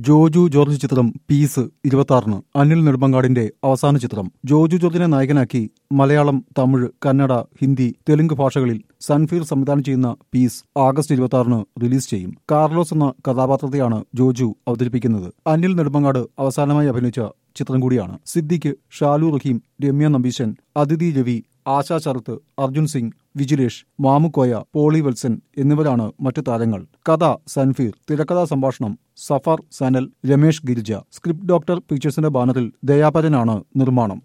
Joju George ചിത്രം piece ഇരുപത്തി അനിൽ നെടുമ്പങ്ങാടിന്റെ അവസാന ചിത്രം ജോജു ജോർജിനെ നായകനാക്കി മലയാളം തമിഴ് കന്നഡ ഹിന്ദി തെലുങ്ക് ഭാഷകളിൽ സൺഫീർ സംവിധാനം ചെയ്യുന്ന പീസ് ആഗസ്റ്റ് ഇരുപത്തി ആറിന് റിലീസ് ചെയ്യും കാർലോസ് എന്ന കഥാപാത്രത്തെയാണ് ജോജു അവതരിപ്പിക്കുന്നത് അനിൽ നെടുമ്പങ്ങാട് അവസാനമായി അഭിനയിച്ച ചിത്രം കൂടിയാണ് സിദ്ദിഖ് ഷാലു റഹീം രമ്യ നമ്പീശൻ അതിഥി രവി ആശാ ശരത്ത് അർജുൻ സിംഗ് വിജിലേഷ് മാമുക്കോയ പോളി വത്സൻ എന്നിവരാണ് മറ്റു താരങ്ങൾ കഥ സൻഫീർ തിരക്കഥാ സംഭാഷണം സഫർ സനൽ രമേഷ് ഗിരിജ സ്ക്രിപ്റ്റ് ഡോക്ടർ പിക്ചേഴ്സിന്റെ ബാനറിൽ ദയാപരനാണ് നിർമ്മാണം